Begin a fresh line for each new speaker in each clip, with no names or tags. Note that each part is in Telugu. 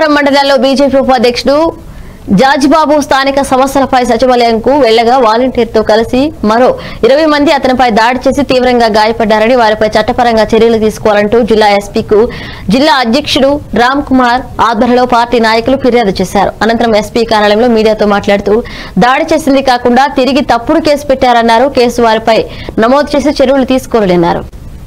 మండలంలో బీజేపీ ఉపాధ్యక్షుడు జాజిబాబు స్థానిక సమస్యలపై సచివాలయంకు వెళ్లగా వాలంటీర్తో కలిసి మరో ఇరవై మంది అతనిపై దాడి చేసి తీవ్రంగా గాయపడ్డారని వారిపై చట్టపరంగా చర్యలు తీసుకోవాలంటూ జిల్లా ఎస్పీకు జిల్లా అధ్యక్షుడు రామ్ కుమార్ ఆధ్వర్యంలో పార్టీ నాయకులు ఫిర్యాదు చేశారు అనంతరం ఎస్పీ కార్యాలయంలో మీడియాతో మాట్లాడుతూ దాడి చేసింది కాకుండా తిరిగి తప్పుడు కేసు పెట్టారన్నారు కేసు వారిపై నమోదు చేసి చర్యలు తీసుకోవాలన్నారు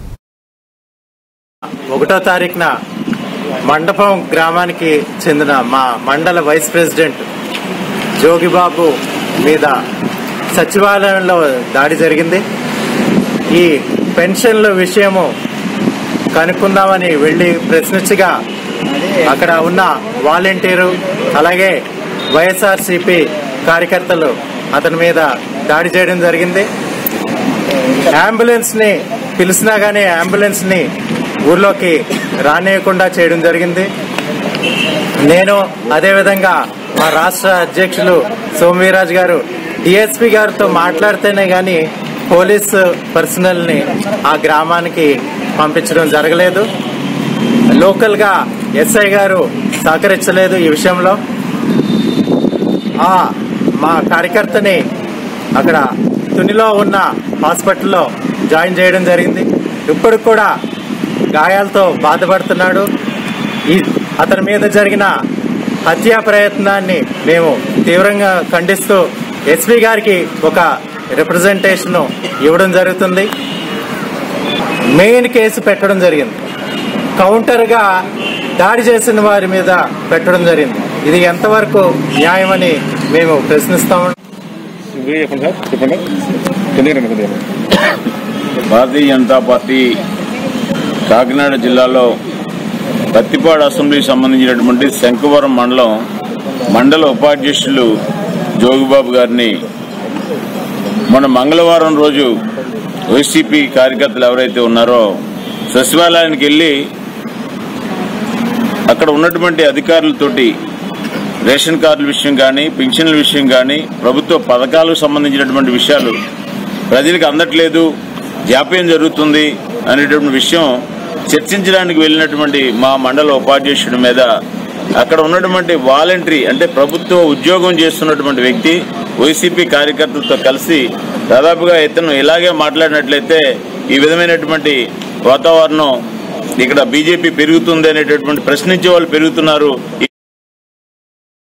ఒకటో తారీఖున మండపం గ్రామానికి చెందిన మా మండల వైస్ ప్రెసిడెంట్ జోగిబాబు మీద సచివాలయంలో దాడి జరిగింది ఈ పెన్షన్ల విషయము కనుక్కుందామని వెళ్ళి ప్రశ్నించగా అక్కడ ఉన్న వాలంటీరు అలాగే వైఎస్ఆర్సిపి కార్యకర్తలు అతని మీద దాడి చేయడం జరిగింది అంబులెన్స్ ని పిలిచినా గానీ అంబులెన్స్ ని ఊర్లోకి రానియకుండా చేయడం జరిగింది నేను అదేవిధంగా మా రాష్ట్ర అధ్యక్షులు సోమవీరాజ్ గారు డిఎస్పి గారితో మాట్లాడితేనే గాని పోలీస్ పర్సనల్ ని ఆ గ్రామానికి పంపించడం జరగలేదు లోకల్ గా ఎస్ఐ గారు సహకరించలేదు ఈ విషయంలో ఆ మా కార్యకర్తని అక్కడ తునిలో ఉన్న హాస్పిటల్లో జాయిన్ చేయడం జరిగింది ఇప్పుడు కూడా గాయాలతో బాధపడుతున్నాడు ఈ అతని మీద జరిగిన హత్యా ప్రయత్నాన్ని మేము తీవ్రంగా ఖండిస్తూ ఎస్పీ గారికి ఒక రిప్రజెంటేషన్ ఇవ్వడం జరుగుతుంది మెయిన్ కేసు పెట్టడం జరిగింది కౌంటర్గా దాడి చేసిన వారి మీద పెట్టడం జరిగింది ఇది ఎంతవరకు న్యాయమని మేము ప్రశ్నిస్తాము
మీరే చెప్పండి సార్ చెప్పండి తెలియరండి కొద్దిగా
భారతీయ జనతా పార్టీ కాకినాడ జిల్లాలో పత్తిపాడు అసెంబ్లీకి సంబంధించినటువంటి శంకువరం మండలం మండల ఉపాధ్యక్షులు జోగిబాబు గారిని మన మంగళవారం రోజు వైసీపీ కార్యకర్తలు ఎవరైతే ఉన్నారో సచివాలయానికి వెళ్ళి అక్కడ ఉన్నటువంటి అధికారులతోటి రేషన్ కార్డుల విషయం కానీ పింఛన్ల విషయం కానీ ప్రభుత్వ పథకాలకు సంబంధించినటువంటి విషయాలు ప్రజలకు అందట్లేదు జాప్యం జరుగుతుంది అనేటువంటి విషయం చర్చించడానికి వెళ్ళినటువంటి మా మండల ఉపాధ్యక్షుడి మీద అక్కడ ఉన్నటువంటి వాలంటరీ అంటే ప్రభుత్వ ఉద్యోగం చేస్తున్నటువంటి వ్యక్తి వైసీపీ కార్యకర్తలతో కలిసి దాదాపుగా ఇతను ఇలాగే మాట్లాడినట్లయితే ఈ విధమైనటువంటి వాతావరణం ఇక్కడ బీజేపీ పెరుగుతుంది అనేటటువంటి ప్రశ్నించే వాళ్ళు పెరుగుతున్నారు